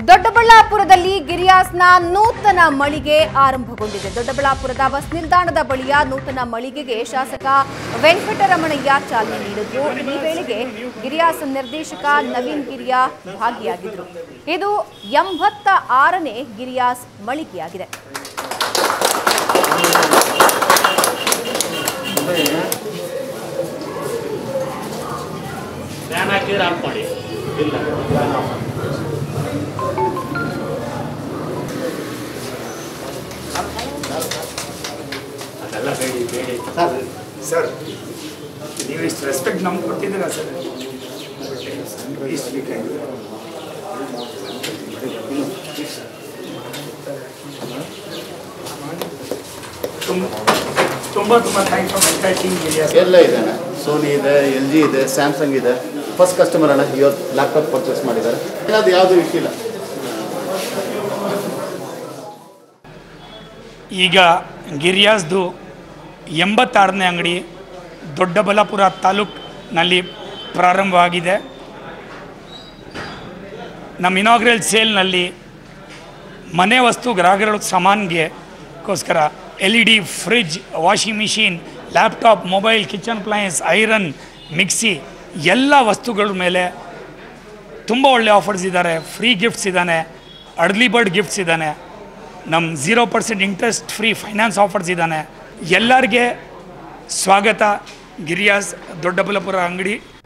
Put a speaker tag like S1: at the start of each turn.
S1: ದೊಡ್ಡಬಳ್ಳಾಪುರದಲ್ಲಿ ಗಿರಿಯಾಸ್ನ ನೂತನ ಮಳಿಗೆ ಆರಂಭಗೊಂಡಿದೆ ದೊಡ್ಡಬಳ್ಳಾಪುರದ ಬಸ್ ನಿಲ್ದಾಣದ ಬಳಿಯ ನೂತನ ಮಳಿಗೆಗೆ ಶಾಸಕ ವೆಂಕಟರಮಣಯ್ಯ ಚಾಲನೆ ನೀಡಿದ್ರು ಈ ವೇಳೆಗೆ ಗಿರಿಯಾಸ್ ನಿರ್ದೇಶಕ ನವೀನ್ ಗಿರಿಯಾ ಭಾಗಿಯಾಗಿದ್ರು ಇದು ಎಂಬತ್ತ ಆರನೇ ಗಿರಿಯಾಸ್ ಮಳಿಗೆಯಾಗಿದೆ
S2: ಫ್ಯಾನ್ ಹಾಕಿದ್ರೆ ಆಫ್ ಮಾಡಿ ಇಲ್ಲ ಅದೆಲ್ಲ ಬೇಡಿ ಬೇಡಿ
S3: ಸರ್ ನೀವು ಇಷ್ಟು ರೆಸ್ಪೆಕ್ಟ್ ನಮ್ಗೆ ಕೊಟ್ಟಿದ್ದೀರಾ ಸರ್ ಇಷ್ಟು ಬೇಕಾಗಿದೆ ತುಂಬ ತುಂಬ ತುಂಬ thank for entertaining area sir
S4: ಎಲ್ಲ ಇದೆ ಅಣ್ಣ ಸೋನಿ ಇದೆ ಎಲ್ ಜಿ ಇದೆ ಸ್ಯಾಮ್ಸಂಗ್ ಇದೆ ಫಸ್ಟ್ ಕಸ್ಟಮರ್ ಅಣ್ಣ ಇವತ್ತು ಲ್ಯಾಪ್ಟಾಪ್ ಪರ್ಚೇಸ್ ಮಾಡಿದ್ದಾರೆ ಅದು ಯಾವುದು ಇಶ್ಯೂ ಇಲ್ಲ
S5: ಈಗ ಗಿರಿಯಾಸ್ದು ಎಂಬತ್ತಾರನೇ ಅಂಗಡಿ ದೊಡ್ಡಬಳ್ಳಾಪುರ ತಾಲೂಕಿನಲ್ಲಿ ಪ್ರಾರಂಭವಾಗಿದೆ ನಮ್ಮ ಇನಾಗ್ರಲ್ ಸೇಲ್ನಲ್ಲಿ ಮನೆ ವಸ್ತು ಗ್ರಾಹಕರ ಸಾಮಾನ್ಗೆ ಗೋಸ್ಕರ L E D fridge washing machine laptop mobile kitchen appliances iron mixie ಎಲ್ಲ ವಸ್ತುಗಳ ಮೇಲೆ ತುಂಬ ಒಳ್ಳೆ ಆಫರ್ಸ್ ಇದ್ದಾರೆ ಫ್ರೀ ಗಿಫ್ಟ್ಸ್ ಇದ್ದಾನೆ ಅರ್ಲಿ ಬರ್ಡ್ ಗಿಫ್ಟ್ಸ್ ಇದ್ದಾನೆ ನಮ್ಮ zero percent interest free finance offers ಇದ್ದಾನೆ ಎಲ್ಲರಿಗೆ ಸ್ವಾಗತ ಗಿರಿಯಾಸ್ ದೊಡ್ಡಬಳ್ಳಾಪುರ ಅಂಗಡಿ